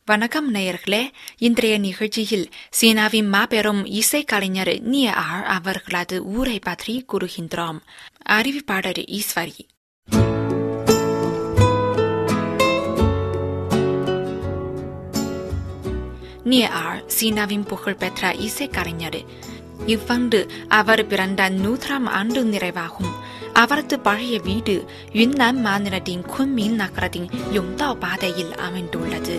வணக்கம் நேயர்களே இன்றைய நிகழ்ச்சியில் சீனாவின் மாபெரும் இசைக்கலைஞர் நிய ஆர் அவர்களது ஊரை பற்றி கூறுகின்றோம் அறிவிப்பாளர் ஈஸ்வரி நிய ஆர் சீனாவின் புகழ்பெற்ற இசைக்கலைஞர் இவ்வாண்டு அவர் பிறந்த நூற்றாம் ஆண்டு நிறைவாகும் அவரது பழைய வீடு யுன்னான் மாநிலத்தின் குன்மின் நகரத்தின் யோங்தாவ் பாதையில் அமைந்துள்ளது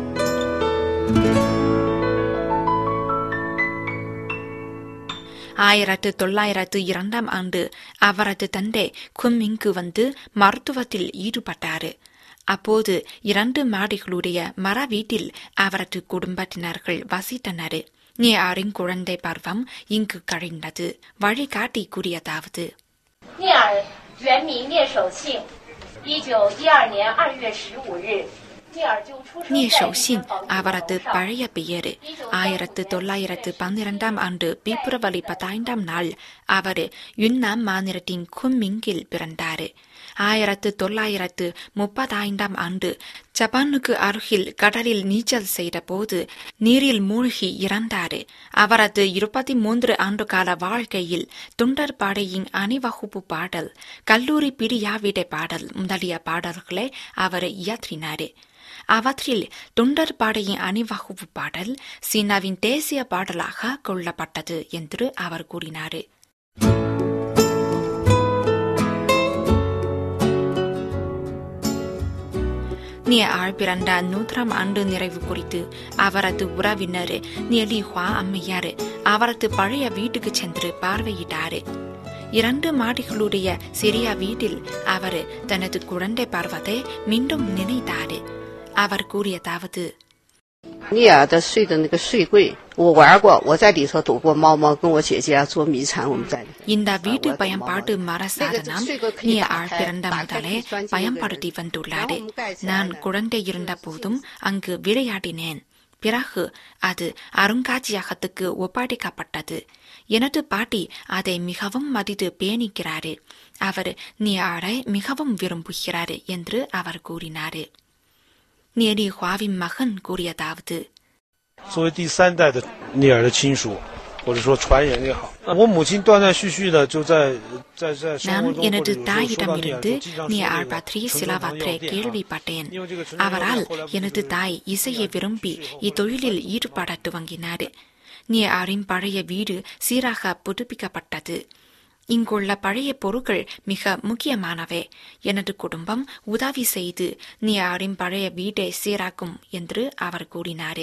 ஆயிரத்து தொள்ளாயிரத்து இரண்டாம் ஆண்டு அவரது தந்தை குன்மிங்கு வந்து மருத்துவத்தில் ஈடுபட்டார் அப்போது இரண்டு மாடிகளுடைய மர வீட்டில் அவரது குடும்பத்தினர்கள் வசித்தனர் நீ ஆரின் குழந்தை பருவம் இங்கு கழிந்தது வழிகாட்டி கூறியதாவது 聂耳原名聂守信，一九一二年二月十五日，聂耳就出生 நிய 在 ஷோசின் 临河 அவரது 房上 பழைய பெயர் ஆயிரத்து தொள்ளாயிரத்து பன்னிரண்டாம் ஆண்டு பிப்ரவரி பதினைந்தாம் நாள் அவர் யுன்னான் மாநிலத்தின் குன்மிங்கில் பிறந்தார் ஆயிரத்து தொள்ளாயிரத்து முப்பத்தைந்தாம் ஆண்டு ஜப்பானுக்கு அருகில் கடலில் நீச்சல் செய்தபோது நீரில் மூழ்கி இறந்தார் அவரது இருபத்தி மூன்று ஆண்டுகால வாழ்க்கையில் தொண்டர் பாடையின் அணிவகுப்பு பாடல் கல்லூரி பிரியாவிடை பாடல் முதலிய பாடல்களை அவர் இயற்றினார் அவற்றில் தொண்டர் பாடையின் அணிவகுப்பு பாடல் சீனாவின் தேசிய பாடலாக கொள்ளப்பட்டது என்று அவர் கூறினார் நிய ஆள் பிறந்த நூற்றாம் ஆண்டு நிறைவு குறித்து அவரது உறவினர் நியலி ஹுவா அம்மையார் அவரது பழைய வீட்டுக்கு சென்று பார்வையிட்டார் இரண்டு மாடிகளுடைய சிறிய வீட்டில் அவர் தனது குழந்தை பருவத்தை மீண்டும் நினைத்தார் அவர் கூறியதாவது 尼尔的睡的那个睡柜，我玩过，我在里头躲过猫猫，跟我姐姐啊捉迷藏，我们在里头。 இந்த வீட்டு பயன்பாட்டு மர சாதனம் நீ ஆள் பிறந்த முதலே பயன்படுத்தி வந்துள்ளாரு நான் குழந்தை இருந்த போதும் அங்கு விளையாடினேன் பிறகு அது அருங்காட்சியகத்துக்கு ஒப்படைக்கப்பட்டது எனது பாட்டி அதை மிகவும் மதித்து பேணிக்கிறாரு அவர் நீ ஆளை மிகவும் விரும்புகிறார் என்று அவர் கூறினார் நேடி ஹுவாவின் மகன் கூறியதாவது 作为第三代的聂耳的亲属，或者说传人也好，我母亲断断续续的就在在在生 நான் 活中或者 எனது 有时候说到电 தாயிடமிருந்து 影中经常 நீ 说 ஆள் 这个 பற்றி 纯 சிலவற்றை 正的电 கேள்விப்பட்டேன் 因为这个纯正 அவரால் 后来不是 எனது தாய் இசையை விரும்பி இத்தொழிலில் ஈடுபட துவங்கினார் நீ ஆரின் பழைய வீடு சீராக புதுப்பிக்கப்பட்டது இங்குள்ள பழைய பொருட்கள் மிக முக்கியமானவை எனது குடும்பம் உதவி செய்து நீ ஆரின் பழைய வீட்டை சீராக்கும் என்று அவர் கூறினார்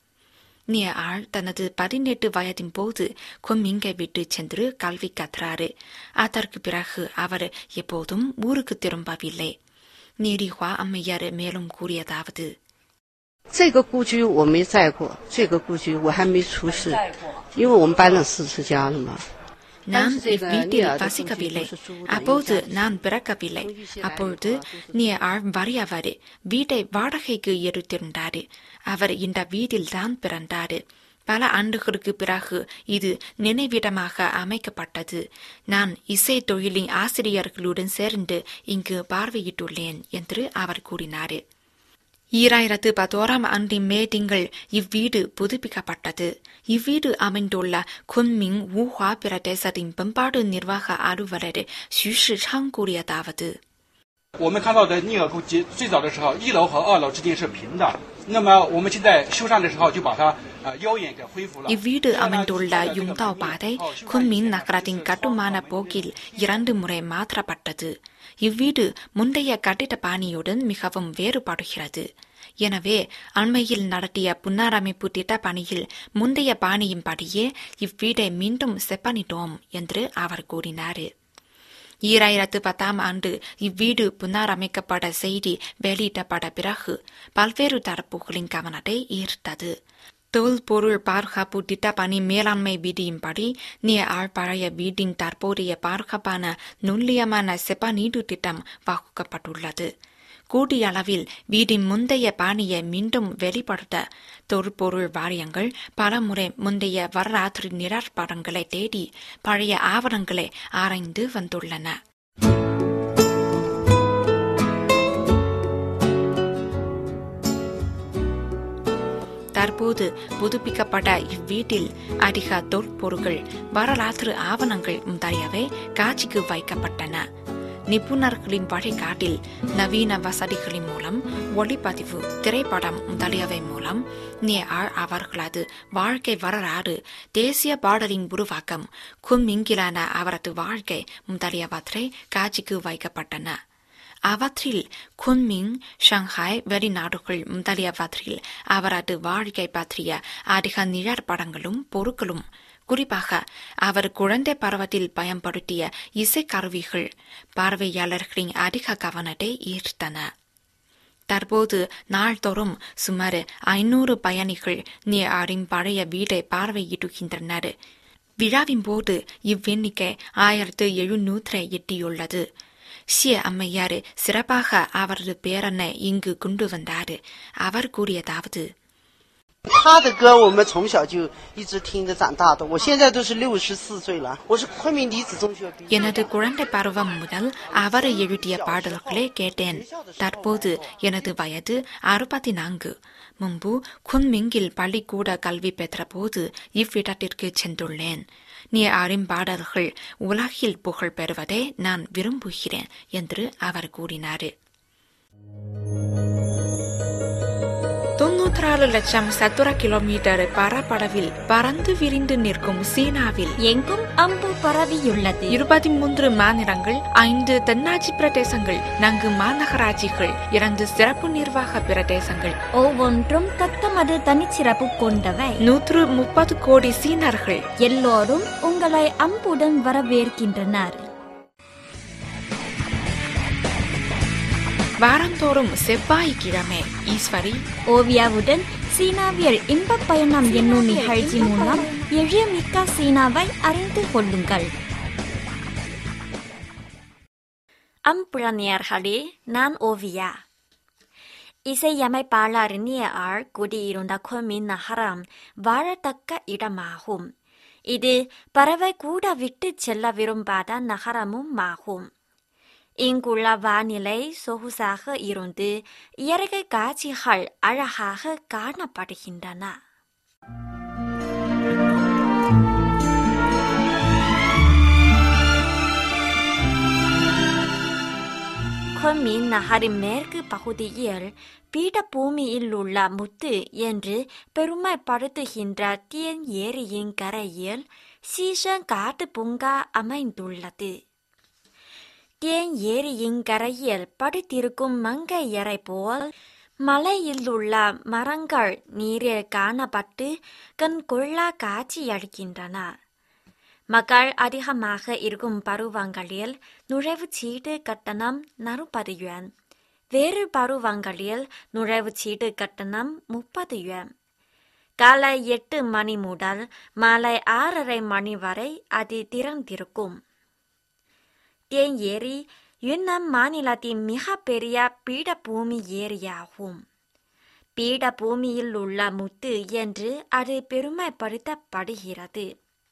நீ ஆள் தனது பதினெட்டு வயதின் போது கொம்மிங்கை விட்டு சென்று கல்வி கற்றாரு அதற்கு பிறகு அவர் எப்போதும் ஊருக்கு திரும்பவில்லை நீரிஹுவா அம்மையார் மேலும் கூறியதாவது 这个故居我没在过，这个故居我还没出世，因为我们搬了四次家了嘛。 நான் இவ்வீட்டில் வசிக்கவில்லை அப்போது நான் பிறக்கவில்லை அப்பொழுது நீ ஆள் வறியவர் வீட்டை வாடகைக்கு எடுத்திருந்தாரு அவர் இந்த வீட்டில் தான் பிறந்தாரு பல ஆண்டுகளுக்கு பிறகு இது நினைவிடமாக அமைக்கப்பட்டது நான் இசை தொழிலின் ஆசிரியர்களுடன் சேர்ந்து இங்கு பார்வையிட்டுள்ளேன் என்று அவர் கூறினார் ஈராயிரத்து பத்தோராம் ஆண்டின் மே திங்கள் இவ்வீடு புதுப்பிக்கப்பட்டது இவ்வீடு அமைந்துள்ள குன்மிங் ஊஹா பிரதேசத்தின் பண்பாடு நிர்வாக அலுவலர்徐世昌கூறியதாவது 我们看到的尼尔沟街最早的时候，一楼和二楼之间是平的。那么我们现在修缮的时候，就把它呃腰眼给恢复了。 இவ்வீடு அமைந்துள்ள யுங்தாவ் பாதை குன்மின் நகரத்தின் கட்டுமான போக்கில் இரண்டு முறை மாற்றப்பட்டது இவ்வீடு முந்தைய கட்டிட பாணியுடன் மிகவும் வேறுபடுகிறது எனவே அண்மையில் நடத்திய புனரமைப்பு திட்ட பணியில் முந்தைய பாணியின்படியே இவ்வீடை மீண்டும் செப்பனிட்டோம் என்று அவர் கூறினார் ஈராயிரத்து பத்தாம் ஆண்டு இவ்வீடு புனரமைக்கப்பட செய்தி வெளியிடப்பட பிறகு பல்வேறு தரப்புகளின் கவனத்தை ஈர்த்தது தொல்பொருள் பாதுகாப்பு திட்டப்பணி மேலாண்மை விதியின்படி நீ ஆள் பழைய வீட்டின் தற்போதைய பாதுகாப்பான நுண்ணியமான செப்பநீடு திட்டம் வகுக்கப்பட்டுள்ளது கூடிய அளவில் வீட்டின் முந்தைய பாணியை மீண்டும் வெளிப்படுத்த தொல்பொருள் வாரியங்கள் பலமுறை முந்தைய வரலாற்று நிழற்படங்களை தேடி பழைய ஆவணங்களை ஆராய்ந்து வந்துள்ளன தற்போது புதுப்பிக்கப்பட்ட இவ்வீட்டில் அதிக தொல்பொருட்கள் வரலாற்று ஆவணங்கள் முதலியவை காட்சிக்கு வைக்கப்பட்டன நிபுணர்களின் வழிகாட்டில் நவீன வசதிகளின் மூலம் ஒளிப்பதிவு திரைப்படம் முதலியவை மூலம் நேஆர் அவர்களது வாழ்க்கை வரலாறு தேசிய பாடலின் உருவாக்கம் கும்மிங்கிலான அவரது வாழ்க்கை முதலியவற்றை காட்சிக்கு வைக்கப்பட்டன அவற்றில் குன்மிங் ஷங்காய் வெளிநாடுகள் முதலியவற்றில் அவரது வாழ்க்கை பற்றிய அதிக நிழற்படங்களும் பொருட்களும் குறிப்பாக அவர் குழந்தை பருவத்தில் பயன்படுத்திய இசைக்கருவிகள் பார்வையாளர்களின் அதிக கவனத்தை ஈர்த்தன தற்போது நாள்தோறும் சுமார் ஐநூறு பயணிகள் நேரின் பழைய வீட்டை பார்வையிடுகின்றனர் விழாவின் போது இவ்வெண்ணிக்கை ஆயிரத்து எழுநூற்றை எட்டியுள்ளது ஷிய அம்மையார் சிறப்பாக அவரது பேரனை இங்கு கொண்டு வந்தார் அவர் கூறியதாவது 他的歌我们从小就一直听着长大的，我现在都是六十四岁了，我是昆明女子中学毕业。 எனது குழந்தை பருவம் முதல் அவர் எழுதிய பாடல்களை கேட்டேன் தற்போது எனது வயது அறுபத்தி நான்கு முன்பு குன்மிங்கில் பள்ளிக்கூட கல்வி பெற்றபோது இவ்விடத்திற்கு சென்றுள்ளேன் நீ பாடல்கள் உலகில் புகழ் பெறுவதை நான் விரும்புகிறேன் என்று அவர் கூறினார் தொன்னூற்றாறு லட்சம் சதுர கிலோமீட்டர் பரப்பளவில் பறந்து விரிந்து நிற்கும் சீனாவில் எங்கும் அம்பு பரவியுள்ளது இருபத்தி மூன்று மாநிலங்கள் ஐந்து தென்னாட்சி பிரதேசங்கள் நான்கு மாநகராட்சிகள் இரண்டு சிறப்பு நிர்வாக பிரதேசங்கள் ஒவ்வொன்றும் தத்தமது தனிச்சிறப்பு கொண்டவை நூற்று முப்பது கோடி சீனர்கள் எல்லோரும் உங்களை அம்புடன் வரவேற்கின்றனர் வாரந்தோறும் செவ்வாய்க்கிழமை ஈஸ்வரி ஓவியாவுடன் சீனாவியல் இன்பப் பயணம் என்னும் நிகழ்ச்சி மூலம் எழியமிக்க சீனாவை அறிந்து கொள்ளுங்கள் அம்புழனியர்களே நான் ஓவியா இசையமைப்பாளர் நியர் குடியிருந்த கொமின் நகரம் வாழத்தக்க இடமாகும் இது பறவை கூட விட்டு செல்ல விரும்பாத நகரமும் ஆகும் இங்குள்ள வானிலை சொகுசாக இருந்து இயற்கை காட்சிகள் அழகாக காணப்படுகின்றன கொன்மின் நகரின் மேற்கு பகுதியில் பீடபூமியில் உள்ள முத்து என்று பெருமைப்படுத்துகின்ற தியன் ஏரியின் கரையில் சீசன் காட்டு பூங்கா அமைந்துள்ளது தேன் ஏரியின் கரையில் படுத்திருக்கும் மங்கையரை போல் மலையில் உள்ள மரங்கள் நீரில் காணப்பட்டு கண் கொள்ளா காட்சியளிக்கின்றன மக்கள் அதிகமாக இருக்கும் பருவங்களில் நுழைவுச்சீட்டு கட்டணம் நாற்பது யுவான் வேறு பருவங்களில் நுழைவுச்சீட்டு கட்டணம் முப்பது யுவான் காலை எட்டு மணி முதல் மாலை ஆறரை மணி வரை அது திறந்திருக்கும் தேன் ஏரி யுன்னான் மாநிலத்தின் மிகப்பெரிய பீடபூமி ஏரியாகும் பீடபூமியில் உள்ள முத்து என்று அது பெருமைப்படுத்தப்படுகிறது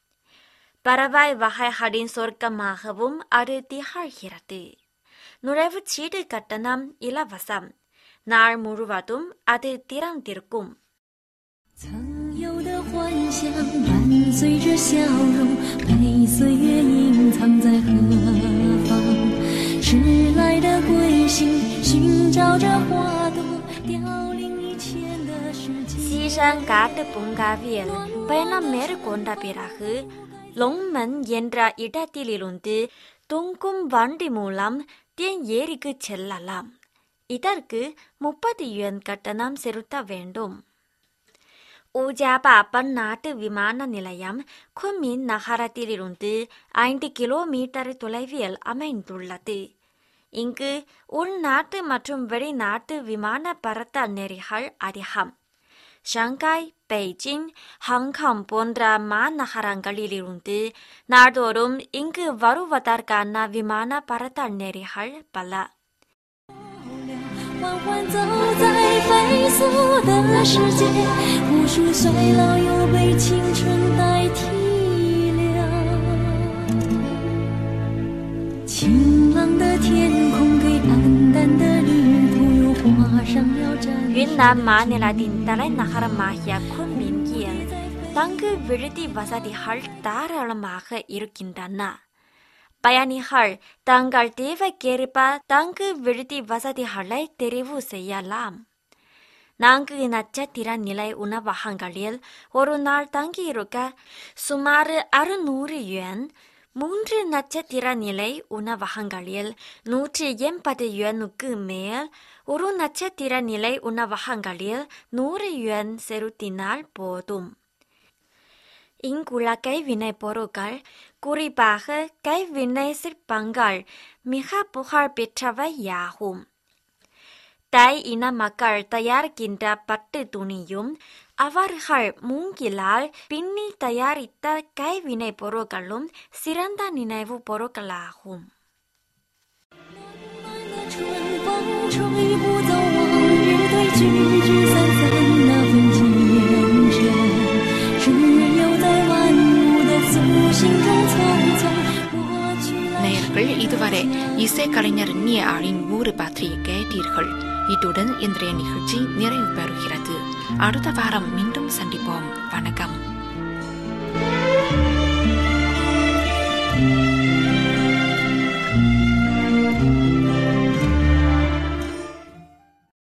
பறவை வகைகளின் சொர்க்கமாகவும் அது திகழ்கிறது நுழைவுச்சீட்டு கட்டணம் இலவசம் நாள் முழுவதும் அது திறந்திருக்கும் 曾有的幻想伴随着笑容，被岁月隐藏在何方？迟来的归心，寻找着花朵，凋零以前的世界。 சீசன் காட்டு பூங்காவில் பயணம் மேற்கொண்ட பிறகு லொங்மன் என்ற இடத்திலிருந்து தொங்கும் வண்டி மூலம் தேன் ஏரிக்கு செல்லலாம் இதற்கு முப்பது யுவான் கட்டணம் செலுத்த வேண்டும் ஊஜாபா பன்னாட்டு விமான நிலையம் குமின் நகரத்திலிருந்து ஐந்து கிலோமீட்டர் தொலைவில் அமைந்துள்ளது இங்கு உள்நாட்டு மற்றும் வெளிநாட்டு விமான பறத்தல் நெறிகள் அதிகம் ஷங்காய் பெய்ஜிங் ஹாங்காங் போன்ற மாநகரங்களிலிருந்து நாள்தோறும் இங்கு வருவதற்கான விமான பறத்தல் நெறிகள் பல 缓缓走在飞速的世界，无数衰老又被青春代替了。晴朗的天空给黯淡的旅途又换画上了战云南马尼拉丁达莱纳哈马亚昆明县，当个 விடுதி வசதிகள் தாராளமாக இருக்கின்றன பயணிகள் தங்கள் தேவைக்கேற்ப தங்கு விடுதி வசதிகளை தெரிவு செய்யலாம் நான்கு நட்சத்திர நிலை உணவகங்களில் ஒரு நாள் தங்கியிருக்க சுமார் அறுநூறு யுவான் மூன்று நட்சத்திர நிலை உணவகங்களில் நூற்றி எண்பது யுவானுக்கு மேல் ஒரு நட்சத்திர நிலை உணவகங்களில் நூறு யுவான் செலுத்தினால் போதும் இங்குள்ள கைவினைப் பொருட்கள் குறிப்பாக கைவினை சிற்பங்கள் மிக புகழ் பெற்றவையாகும் தை இன மக்கள் தயாரிக்கின்ற பட்டு துணியும் அவர்கள் மூங்கிலால் பின்னி தயாரித்த கைவினைப் பொருட்களும் சிறந்த நினைவு பொருட்களாகும் 春风吹不走往日对聚聚散散那份坚贞，只有在万物的苏醒中匆匆我去来 நேயர்கள் இதுவரை இசைக்கலைஞர் நியாரின் ஊறு பற்றி கேட்டீர்கள் இத்துடன் இன்றைய நிகழ்ச்சி நிறைவு பெறுகிறது அடுத்த வாரம் மீண்டும் சந்திப்போம் வணக்கம்